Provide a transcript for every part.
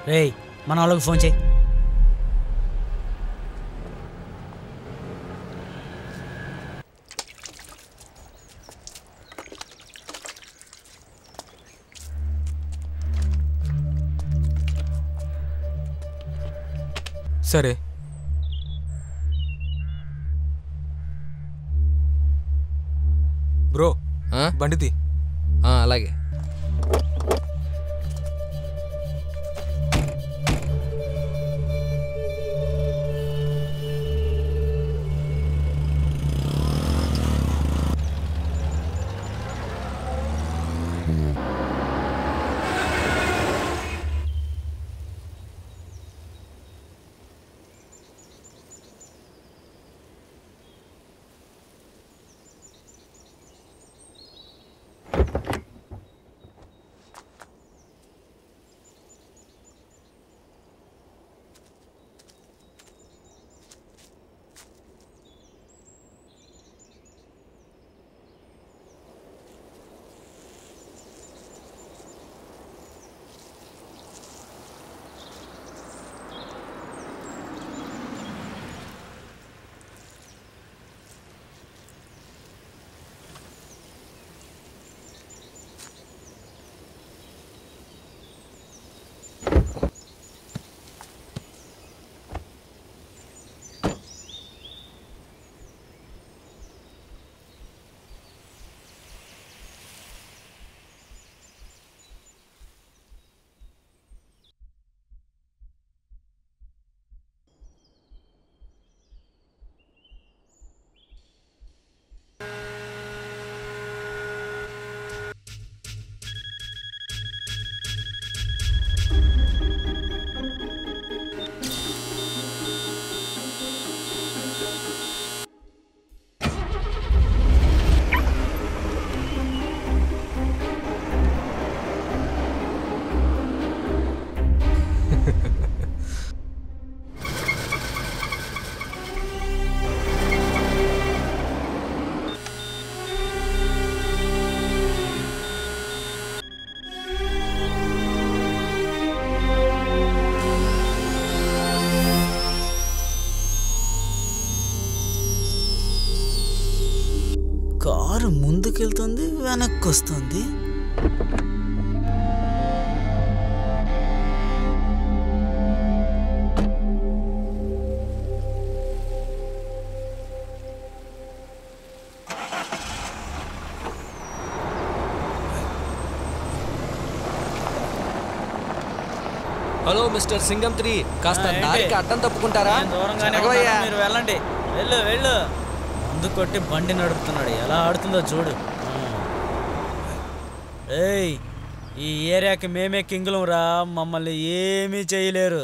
రేయ్ మన వాళ్ళకి ఫోన్ చేయి సరే బ్రో ఆ? బండిది ఆ, అలాగే కారు ముందుకెళ్తుంది వెనక్కి వస్తుంది హలో మిస్టర్ సింగం త్రీ కాస్త ఆ, ఏంటి? దారికి అడ్డం తప్పుకుంటారా నేను దూరంగానే జరగవయ్యా. ఉన్నాను, మీరు వెళ్ళండి వెళ్ళు వెళ్ళు ముందు కొట్టి బండి నడుపుతున్నాడు ఎలా ఆడుతుందో చూడు ఏయ్ ఈ ఏరియాకి మేమే కింగులం రా మమ్మల్ని ఏమీ చేయలేరు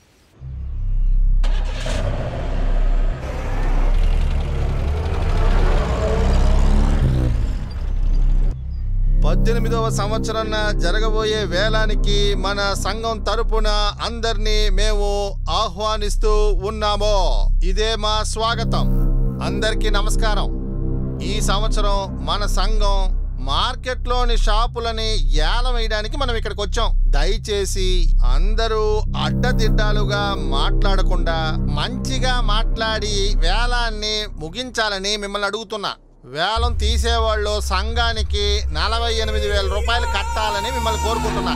పద్దెనిమిదవ సంవత్సరాన జరగబోయే వేలానికి మన సంఘం తరపున అందరినీ మేము ఆహ్వానిస్తూ ఉన్నాము ఇదే మా స్వాగతం అందరికీ నమస్కారం ఈ సంవత్సరం మన సంఘం మార్కెట్లోని షాపులని ఏలం వేయడానికి మనం ఇక్కడికి వచ్చాం దయచేసి అందరూ అడ్డదిడ్డాలుగా మాట్లాడకుండా మంచిగా మాట్లాడి వేలాన్ని ముగించాలని మిమ్మల్ని అడుగుతున్నా వేలం తీసేవాళ్ళు సంఘానికి నలభై ఎనిమిది వేల రూపాయలు కట్టాలని మిమ్మల్ని కోరుకుంటున్నా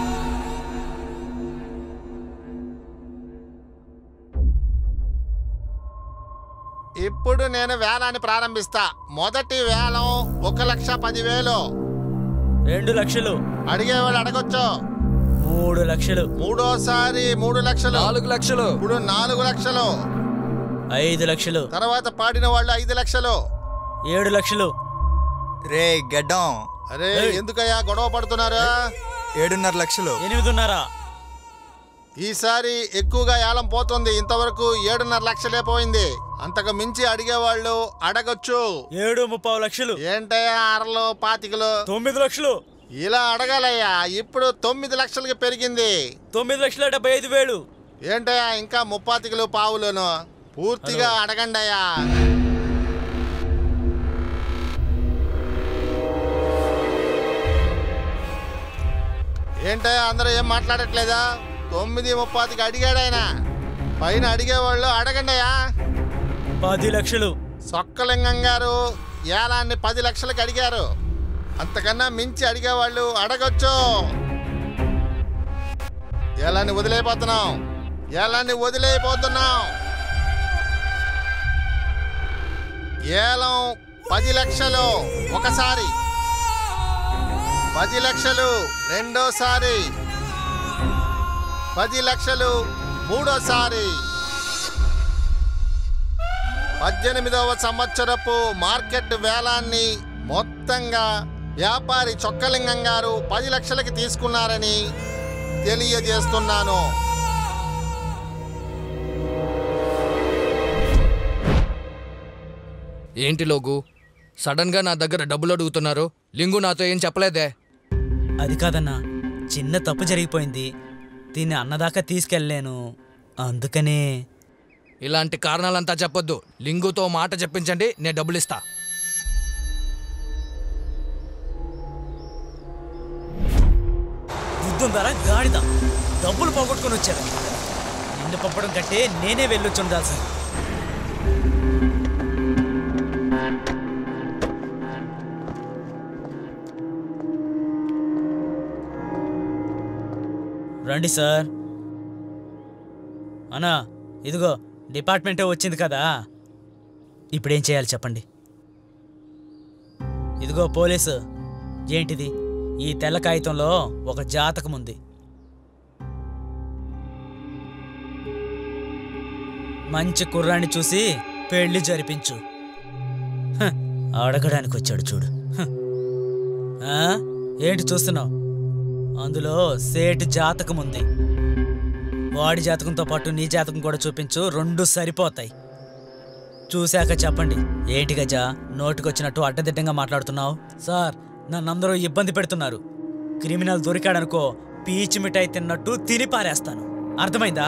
ఇప్పుడు నేను వేలాన్ని ప్రారంభిస్తా మొదటి వేలం ఒక లక్ష పదివేలు రెండు లక్షలు అడిగేవాళ్ళు అడగొచ్చు మూడు లక్షలు మూడోసారి మూడు లక్షలు నాలుగు లక్షలు ఇప్పుడు నాలుగు లక్షలు ఐదు లక్షలు తర్వాత పాడిన వాళ్ళు ఐదు లక్షలు ఏడు లక్షలు రే గడ్డం అరే ఎందుకయ్యా గొడవ పడుతున్నారా ఏడున్నర లక్షలు ఎనిమిదిన్నర ఈసారి ఎక్కువగా ఏలం పోతుంది ఇంతవరకు ఏడున్నర లక్షలే పోయింది అంతకు మించి అడిగేవాళ్ళు అడగొచ్చు ఏడు ముప్పావు లక్షలు ఏంటయ్యా అరలు పాతికలు తొమ్మిది లక్షలు ఇలా అడగాలయ్యా ఇప్పుడు తొమ్మిది లక్షలకి పెరిగింది తొమ్మిది లక్షల డెబ్బై ఐదు వేలు ఏంటయ్యా ఇంకా ముప్పాతికలు పావులను పూర్తిగా అడగండి అయ్యా ఏంటయ్యా అందరూ ఏం మాట్లాడట్లేదా తొమ్మిది ముప్పాతికి అడిగాడు ఆయన పైన అడిగేవాళ్ళు అడగండియా పది లక్షలు సొక్కలింగం గారు ఏలాన్ని పది లక్షలకి అడిగారు అంతకన్నా మించి అడిగేవాళ్ళు అడగొచ్చు ఏలాన్ని వదిలేపోతున్నాం ఏలాన్ని వదిలేపోతున్నాం ఏలం పది లక్షలు ఒకసారి పది లక్షలు రెండోసారి పది లక్షలు మూడోసారి పద్దెనిమిదవ సంవత్సరపు మార్కెట్ వేలాన్ని మొత్తంగా వ్యాపారి చొక్కలింగం గారు పది లక్షలకి తీసుకున్నారని తెలియజేస్తున్నాను ఏంటి లోగు సడన్గా నా దగ్గర డబ్బులు అడుగుతున్నారు లింగు నాతో ఏం చెప్పలేదే అది కాదన్నా చిన్న తప్పు జరిగిపోయింది దీన్ని అన్నదాకా తీసుకెళ్ళలేను అందుకనే ఇలాంటి కారణాలంతా చెప్పొద్దు లింగుతో మాట చెప్పించండి నేను డబ్బులు ఇస్తా బుద్ధుందారా గాడిద డబ్బులు పోగొట్టుకొని వచ్చారు నిన్ను పంపడం కంటే నేనే వెళ్ళొచ్చి ఉండాల్సింది రండి సార్ అన్నా ఇదిగో డిపార్ట్మెంటే వచ్చింది కదా ఇప్పుడేం చేయాలి చెప్పండి ఇదిగో పోలీసు ఏంటిది ఈ తెల్ల కాగితంలో ఒక జాతకం ఉంది మంచి కుర్రాన్ని చూసి పెళ్లి జరిపించు హ, అడగడానికి వచ్చాడు చూడు హ. ఆ? ఏంటి చూస్తున్నావు అందులో సేటు జాతకం ఉంది వాడి జాతకంతో పాటు నీ జాతకం కూడా చూపించు రెండు సరిపోతాయి చూశాక చెప్పండి ఏంటి గజా నోటికొచ్చినట్టు అడ్డదిడ్డంగా మాట్లాడుతున్నావు సార్ నన్నందరూ ఇబ్బంది పెడుతున్నారు క్రిమినల్ దొరికాడనుకో పీచు మిఠాయి తిన్నట్టు తిని పారేస్తాను అర్థమైందా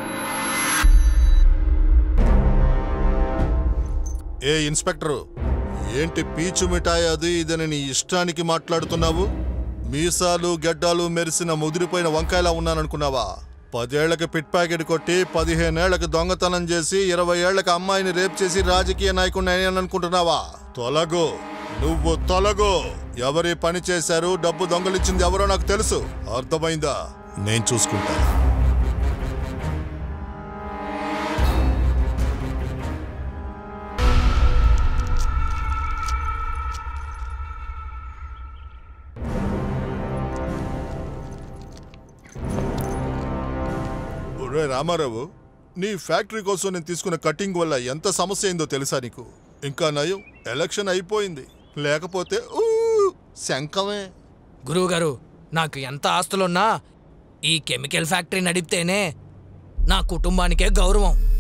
ఏ ఇన్స్పెక్టరు ఏంటి పీచు మిఠాయి అది ఇదని నీ ఇష్టానికి మాట్లాడుతున్నావు మీసాలు గెడ్డాలు మెరిసిన ముదిరిపోయిన వంకాయలా ఉన్నాననుకున్నావా పదేళ్లకి పిట్ ప్యాకెట్ కొట్టి పదిహేనేళ్లకు దొంగతనం చేసి ఇరవై ఏళ్లకు అమ్మాయిని రేప్ చేసి రాజకీయ నాయకుడిని అయ్యాను అనుకుంటున్నావా తొలగు నువ్వు తొలగు ఎవరి పని చేశారు డబ్బు దొంగలిచ్చింది ఎవరో నాకు తెలుసు అర్థమైందా నేను చూసుకుంటా ఒరే రామారావు నీ ఫ్యాక్టరీ కోసం నేను తీసుకున్న కటింగ్ వల్ల ఎంత సమస్య అయిందో తెలుసా నీకు ఇంకా నయం ఎలక్షన్ అయిపోయింది లేకపోతే ఊ, శంఖమే గురువుగారు నాకు ఎంత ఆస్తులున్నా ఈ కెమికల్ ఫ్యాక్టరీ నడిపితేనే నా కుటుంబానికే గౌరవం